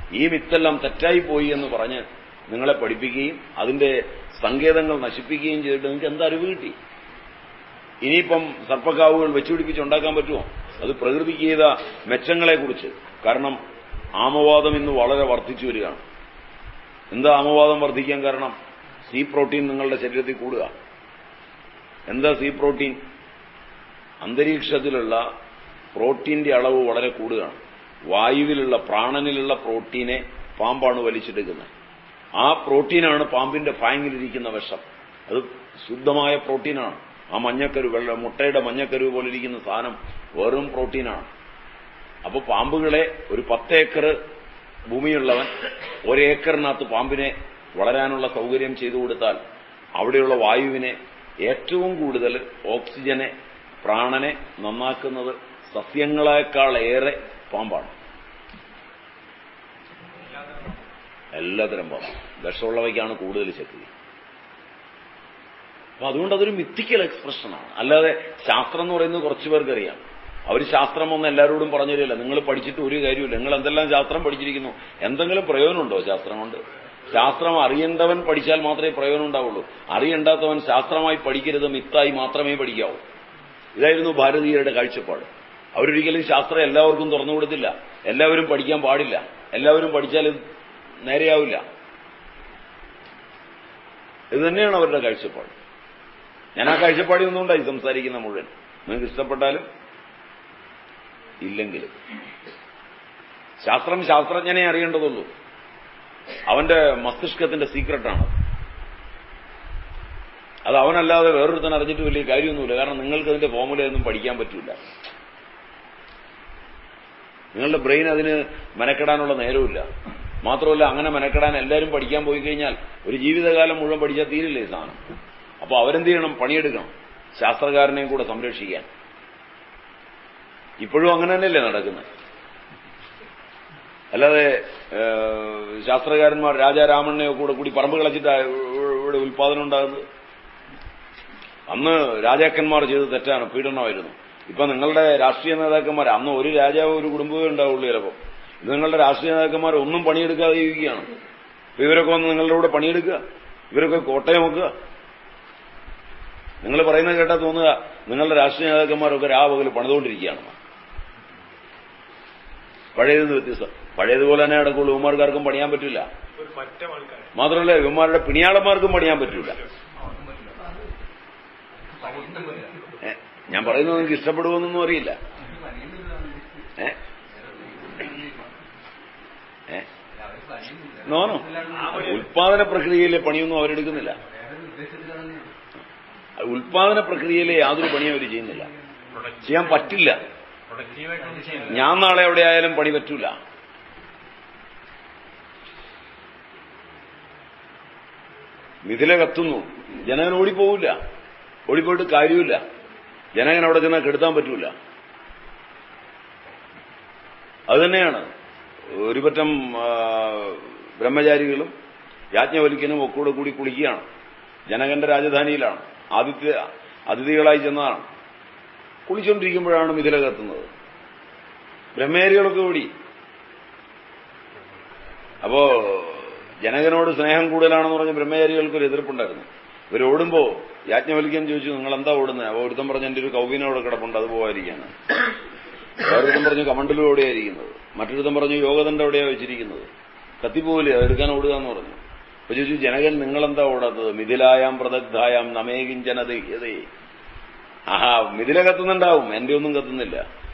ഈ മിത്തെല്ലാം തെറ്റായി പോയി എന്ന് പറഞ്ഞ് നിങ്ങളെ പഠിപ്പിക്കുകയും അതിന്റെ സങ്കേതങ്ങൾ നശിപ്പിക്കുകയും ചെയ്തിട്ട് നിങ്ങൾക്ക് എന്ത് അറിവ് കിട്ടി ഇനിയിപ്പം സർപ്പക്കാവുകൾ വെച്ചുപിടിപ്പിച്ച് ഉണ്ടാക്കാൻ പറ്റുമോ അത് പ്രകൃതിക്ക് ചെയ്ത മെച്ചങ്ങളെക്കുറിച്ച് കാരണം ആമവാദം ഇന്ന് വളരെ വർദ്ധിച്ചു വരികയാണ് എന്താ ആമവാദം വർദ്ധിക്കാൻ കാരണം സി പ്രോട്ടീൻ നിങ്ങളുടെ ശരീരത്തിൽ കൂടുക എന്താ സി പ്രോട്ടീൻ അന്തരീക്ഷത്തിലുള്ള പ്രോട്ടീന്റെ അളവ് വളരെ കൂടുകയാണ് വായുവിലുള്ള പ്രാണനിലുള്ള പ്രോട്ടീനെ പാമ്പാണ് വലിച്ചെടുക്കുന്നത് ആ പ്രോട്ടീനാണ് പാമ്പിന്റെ ഫാങ്ങിലിരിക്കുന്ന വിഷം അത് ശുദ്ധമായ പ്രോട്ടീനാണ് ആ മഞ്ഞക്കരു വെള്ള മുട്ടയുടെ മഞ്ഞക്കരു പോലെ ഇരിക്കുന്ന സാധനം വെറും പ്രോട്ടീനാണ് അപ്പൊ പാമ്പുകളെ ഒരു പത്തേക്കർ ഭൂമിയുള്ളവൻ ഒരേക്കറിനകത്ത് പാമ്പിനെ വളരാനുള്ള സൗകര്യം ചെയ്തു കൊടുത്താൽ അവിടെയുള്ള വായുവിനെ ഏറ്റവും കൂടുതൽ ഓക്സിജനെ പ്രാണനെ നന്നാക്കുന്നത് സസ്യങ്ങളെക്കാൾ ഏറെ പാമ്പാണ് എല്ലാത്തരം പാമ്പ് വിഷമുള്ളവയ്ക്കാണ് കൂടുതൽ ശക്തി അപ്പൊ അതുകൊണ്ട് അതൊരു മിത്തിക്കൽ എക്സ്പ്രഷനാണ് അല്ലാതെ ശാസ്ത്രം എന്ന് പറയുന്നത് കുറച്ചു പേർക്ക് അറിയാം അവർ ശാസ്ത്രം ഒന്ന് എല്ലാവരോടും പറഞ്ഞു തരില്ല നിങ്ങൾ പഠിച്ചിട്ട് ഒരു കാര്യമില്ല നിങ്ങൾ എന്തെല്ലാം ശാസ്ത്രം പഠിച്ചിരിക്കുന്നു എന്തെങ്കിലും പ്രയോജനമുണ്ടോ ശാസ്ത്രം കൊണ്ട് ശാസ്ത്രം അറിയേണ്ടവൻ പഠിച്ചാൽ മാത്രമേ പ്രയോജനം ഉണ്ടാവുള്ളൂ അറിയണ്ടാത്തവൻ ശാസ്ത്രമായി പഠിക്കരുത് മിത്തായി മാത്രമേ പഠിക്കാവൂ ഇതായിരുന്നു ഭാരതീയരുടെ കാഴ്ചപ്പാട് അവരൊരിക്കലും ശാസ്ത്രം എല്ലാവർക്കും തുറന്നു കൊടുത്തില്ല എല്ലാവരും പഠിക്കാൻ പാടില്ല എല്ലാവരും പഠിച്ചാൽ ഇത് നേരെയാവില്ല ഇത് തന്നെയാണ് അവരുടെ കാഴ്ചപ്പാട് ഞാൻ ആ കാഴ്ചപ്പാടിൽ നിന്നുകൊണ്ടായി സംസാരിക്കുന്ന മുഴുവൻ നിങ്ങൾക്ക് ഇഷ്ടപ്പെട്ടാലും ഇല്ലെങ്കിലും ശാസ്ത്രം ശാസ്ത്രജ്ഞനെ അറിയേണ്ടതുള്ളൂ അവന്റെ മസ്തിഷ്കത്തിന്റെ സീക്രട്ടാണ് അത് അവനല്ലാതെ വേറൊരുത്തൻ അറിഞ്ഞിട്ട് വലിയ കാര്യമൊന്നുമില്ല കാരണം നിങ്ങൾക്ക് അതിന്റെ ഫോമുലയൊന്നും പഠിക്കാൻ പറ്റില്ല നിങ്ങളുടെ ബ്രെയിൻ അതിന് മെനക്കെടാനുള്ള നേരമില്ല മാത്രമല്ല അങ്ങനെ മെനക്കെടാൻ എല്ലാവരും പഠിക്കാൻ പോയി കഴിഞ്ഞാൽ ഒരു ജീവിതകാലം മുഴുവൻ പഠിച്ചാൽ തീരില്ലേ ഈ സാധനം അപ്പൊ അവരെന്ത് ചെയ്യണം പണിയെടുക്കണം ശാസ്ത്രകാരനെയും കൂടെ സംരക്ഷിക്കാൻ ഇപ്പോഴും അങ്ങനെ തന്നെയല്ലേ നടക്കുന്നത് അല്ലാതെ ഏഹ്, ശാസ്ത്രകാരന്മാർ രാജാരാമണ്ണയോ കൂടെ കൂടി പറമ്പ് കളച്ചിട്ട് ഇവിടെ ഉൽപാദനം ഉണ്ടാകുന്നത് അന്ന് രാജാക്കന്മാർ ചെയ്തത് തെറ്റാണ് പീഡനമായിരുന്നു ഇപ്പൊ നിങ്ങളുടെ രാഷ്ട്രീയ നേതാക്കന്മാർ അന്ന് ഒരു രാജാവ് ഒരു കുടുംബമേ ഉണ്ടാവുള്ളൂ ചിലപ്പോൾ ഇത് നിങ്ങളുടെ രാഷ്ട്രീയ നേതാക്കന്മാർ ഒന്നും പണിയെടുക്കാതെ ജീവിക്കുകയാണ് അപ്പൊ ഇവരൊക്കെ വന്ന് നിങ്ങളുടെ കൂടെ പണിയെടുക്കുക ഇവരൊക്കെ കോട്ടയം വെക്കുക നിങ്ങൾ പറയുന്നത് കേട്ടാൽ തോന്നുക നിങ്ങളുടെ രാഷ്ട്രീയ നേതാക്കന്മാരൊക്കെ രാപകൽ പണിതുകൊണ്ടിരിക്കുകയാണ് പഴയതെന്ന് വ്യത്യസ്തം പഴയതുപോലെ തന്നെ നടക്കുള്ളൂ ഇവന്മാർക്കാർക്കും പണിയാൻ പറ്റില്ല ഒരു പറ്റം ആൾക്കാർ മാത്രമല്ല ഇവന്മാരുടെ പിണിയാളന്മാർക്കും പണിയാൻ പറ്റില്ല ഏ, ഞാൻ പറയുന്നത് നിങ്ങൾക്ക് ഇഷ്ടപ്പെടുമെന്നൊന്നും അറിയില്ല ഏ ഏ നോനോ ഉൽപാദന പ്രക്രിയയിലെ പണിയൊന്നും അവരെടുക്കുന്നില്ല ഉൽപാദന പ്രക്രിയയിലെ യാതൊരു പണിയും അവർ ചെയ്യുന്നില്ല ചെയ്യാൻ പറ്റില്ല പ്രൊഡക്റ്റീവായിട്ടൊന്നും ചെയ്യുന്നില്ല ഞാൻ നാളെ എവിടെ ആയാലും പണി പറ്റൂല മിഥില കത്തുന്നു ജനകൻ ഓടിപ്പോവില്ല ഓടിപ്പോയിട്ട് കാര്യമില്ല ജനകൻ അവിടെ ചെന്നാൽ കെടുത്താൻ പറ്റൂല അതുതന്നെയാണ് ഒരു പറ്റം ആ, ബ്രഹ്മചാരികളും യാജ്ഞവലിക്കനും ഒക്കെ കൂടെ കൂടി കുളിക്കുകയാണ് ജനകന്റെ രാജധാനിയിലാണ് ആദിത്യ അതിഥികളായി ചെന്നതാണ് കുളിച്ചുകൊണ്ടിരിക്കുമ്പോഴാണ് മിഥില കത്തുന്നത് ബ്രഹ്മചാരികളൊക്കെ ഓടി അപ്പോ ജനകനോട് സ്നേഹം കൂടുതലാണെന്ന് പറഞ്ഞ ബ്രഹ്മചാരികൾക്ക് ഒരു എതിർപ്പുണ്ടായിരുന്നു ഇവർ ഓടുമ്പോ യാജ്ഞവൽക്യം ചോദിച്ചു നിങ്ങൾ എന്താ ഓടുന്നത് അപ്പൊ ഒരുത്തം പറഞ്ഞ എന്റെ ഒരു കൗവിന അവിടെ കിടപ്പുണ്ട് അത് പോകാതിരിക്കാണ് വേറൊരുത്തം പറഞ്ഞു കമണ്ടലും എവിടെയായിരിക്കുന്നത് മറ്റൊരുത്തം പറഞ്ഞു യോഗദണ്ഡം എവിടെയാ വെച്ചിരിക്കുന്നത് കത്തിപ്പോവില്ലേ അതെടുക്കാൻ ഓടുക എന്ന് പറഞ്ഞു അപ്പൊ ചോദിച്ചു ജനകൻ നിങ്ങളെന്താ ഓടാത്തത് മിഥിലായാം പ്രദഗ്ധായാം നമേകിഞ്ചനതേ ആഹാ മിഥില കത്തുന്നുണ്ടാവും എന്റെ ഒന്നും കത്തുന്നില്ല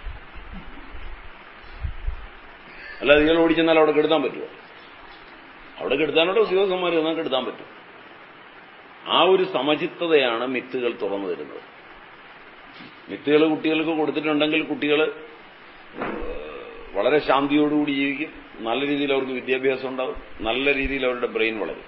അല്ലാതെ ഇയാൾ ഓടിച്ചെന്നാൽ അവിടെ കെടുത്താൻ പറ്റുമോ അവിടെ കെടുത്താനുള്ള ഉദ്യോഗസ്ഥന്മാർ എന്നാൽ കെടുത്താൻ പറ്റും ആ ഒരു സമചിത്തതയാണ് മിത്തുകൾ തുറന്നു തരുന്നത് മിത്തുകൾ കുട്ടികൾക്ക് കൊടുത്തിട്ടുണ്ടെങ്കിൽ കുട്ടികൾ വളരെ ശാന്തിയോടുകൂടി ജീവിക്കും നല്ല രീതിയിൽ അവർക്ക് വിദ്യാഭ്യാസം ഉണ്ടാവും നല്ല രീതിയിൽ അവരുടെ ബ്രെയിൻ വളരും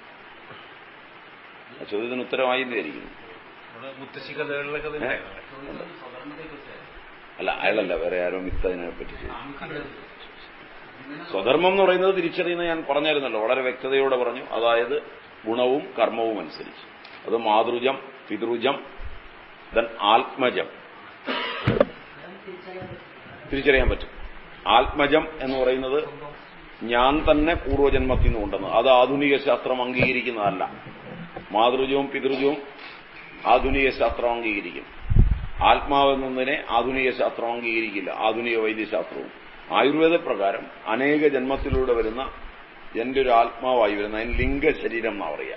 ആ ചോദ്യത്തിന് ഉത്തരമായി വിചാരിക്കുന്നു നമ്മുടെ മുത്തശ്ശി കഥകളിലൊക്കെ അത് ഏ? ഉണ്ടായിരുന്നല്ലേ? അല്ല അയാളല്ല വേറെ ആരോ മിത്ത് അതിനെ പറ്റി ചെയ്തു സ്വധർമ്മം എന്ന് പറയുന്നത് തിരിച്ചറിയുന്നത് ഞാൻ പറഞ്ഞായിരുന്നല്ലോ വളരെ വ്യക്തതയോടെ പറഞ്ഞു അതായത് ഗുണവും കർമ്മവും അനുസരിച്ച് അത് മാതൃജം പിതൃജം ദൻ ആത്മജം തിരിച്ചറിയാൻ പറ്റും ആത്മജം എന്ന് പറയുന്നത് ഞാൻ തന്നെ പൂർവ്വജന്മത്തിൽ നിന്ന് കൊണ്ടുവന്നത് അത് ആധുനിക ശാസ്ത്രം അംഗീകരിക്കുന്നതല്ല മാതൃജവും പിതൃജവും ആധുനിക ശാസ്ത്രം അംഗീകരിക്കും ആത്മാവിൽ നിന്നിനെ ആധുനിക ശാസ്ത്രം അംഗീകരിക്കില്ല ആധുനിക വൈദ്യശാസ്ത്രവും ആയുർവേദ പ്രകാരം അനേക ജന്മത്തിലൂടെ വരുന്ന എന്റെ ഒരു ആത്മാവായി വരുന്ന അതിന് ലിംഗ ശരീരം എന്നാ പറയാ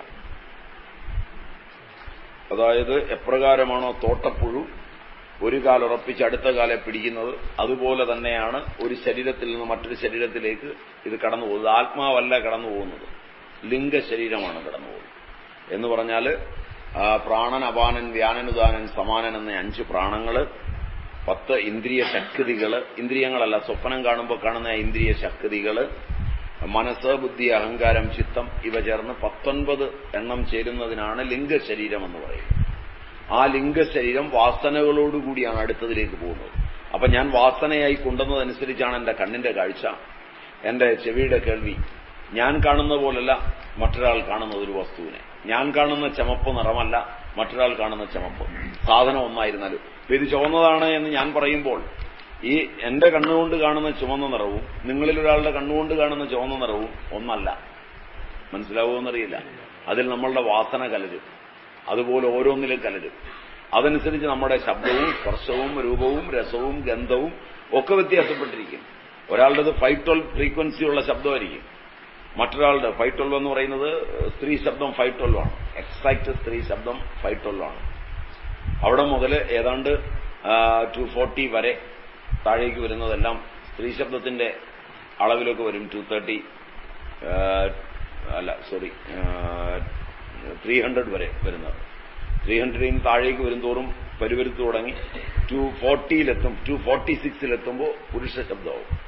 അതായത് എപ്രകാരമാണോ തോട്ടപ്പുഴു ഒരു കാലുറപ്പിച്ച് അടുത്ത കാലെ പിടിക്കുന്നത് അതുപോലെ തന്നെയാണ് ഒരു ശരീരത്തിൽ നിന്ന് മറ്റൊരു ശരീരത്തിലേക്ക് ഇത് കടന്നു പോകുന്നത് ആത്മാവല്ല കടന്നു പോകുന്നത് ലിംഗ ശരീരമാണ് കടന്നു പോകുന്നത് എന്ന് പറഞ്ഞാൽ പ്രാണൻ അപാനൻ വ്യാനനുദാനൻ സമാനൻ എന്ന അഞ്ച് പ്രാണങ്ങള് പത്ത് ഇന്ദ്രിയ ശക്തികള് ഇന്ദ്രിയങ്ങളല്ല സ്വപ്നം കാണുമ്പോൾ കാണുന്ന ഇന്ദ്രിയ ശക്തികള് മനസ്സ് ബുദ്ധി അഹങ്കാരം ചിത്തം ഇവ ചേർന്ന് പത്തൊൻപത് എണ്ണം ചേരുന്നതിനാണ് ലിംഗശരീരം എന്ന് പറയുന്നത് ആ ലിംഗശരീരം വാസനകളോടുകൂടിയാണ് അടുത്തതിലേക്ക് പോകുന്നത് അപ്പൊ ഞാൻ വാസനയായി കൊണ്ടുവന്നതനുസരിച്ചാണ് എന്റെ കണ്ണിന്റെ കാഴ്ച എന്റെ ചെവിയുടെ കേൾവി ഞാൻ കാണുന്ന പോലല്ല മറ്റൊരാൾ കാണുന്നത് ഒരു വസ്തുവിനെ ഞാൻ കാണുന്ന ചമപ്പ് നിറമല്ല മറ്റൊരാൾ കാണുന്ന ചമപ്പ് സാധനം ഒന്നായിരുന്നാലും ഇപ്പൊ ഇത് ചുവന്നതാണ് എന്ന് ഞാൻ പറയുമ്പോൾ ഈ എന്റെ കണ്ണുകൊണ്ട് കാണുന്ന ചുവന്ന നിറവും നിങ്ങളിൽ ഒരാളുടെ കണ്ണുകൊണ്ട് കാണുന്ന ചുവന്ന നിറവും ഒന്നല്ല മനസ്സിലാവുമെന്നറിയില്ല അതിൽ നമ്മളുടെ വാസന കലരും അതുപോലെ ഓരോന്നിലും കലരും അതനുസരിച്ച് നമ്മുടെ ശബ്ദവും സ്പർശവും രൂപവും രസവും ഗന്ധവും ഒക്കെ വ്യത്യാസപ്പെട്ടിരിക്കും ഒരാളുടേത് ഫൈവ് ട്വൽവ് ഫ്രീക്വൻസി ഉള്ള ശബ്ദമായിരിക്കും മറ്റൊരാളുടെ ഫൈവ് ട്വൽവ് എന്ന് പറയുന്നത് സ്ത്രീ ശബ്ദം ഫൈവ് ട്വൽവ് ആണ് എക്സാക്ട് സ്ത്രീ ശബ്ദം ഫൈവ് ട്വൽവ് ആണ് അവിടെ മുതൽ ഏതാണ്ട് ടു ഫോർട്ടി വരെ താഴേക്ക് വരുന്നതെല്ലാം സ്ത്രീ ശബ്ദത്തിന്റെ അളവിലൊക്കെ വരും ടു തേർട്ടി അല്ല സോറി ത്രീ ഹൺഡ്രഡ് വരെ വരുന്നത് ത്രീ ഹൺഡ്രഡിന് താഴേക്ക് വരുംതോറും പരിവരുത്തു തുടങ്ങി ടു ഫോർട്ടിയിലെത്തും ടു ഫോർട്ടി സിക്സിലെത്തുമ്പോൾ പുരുഷ ശബ്ദമാവും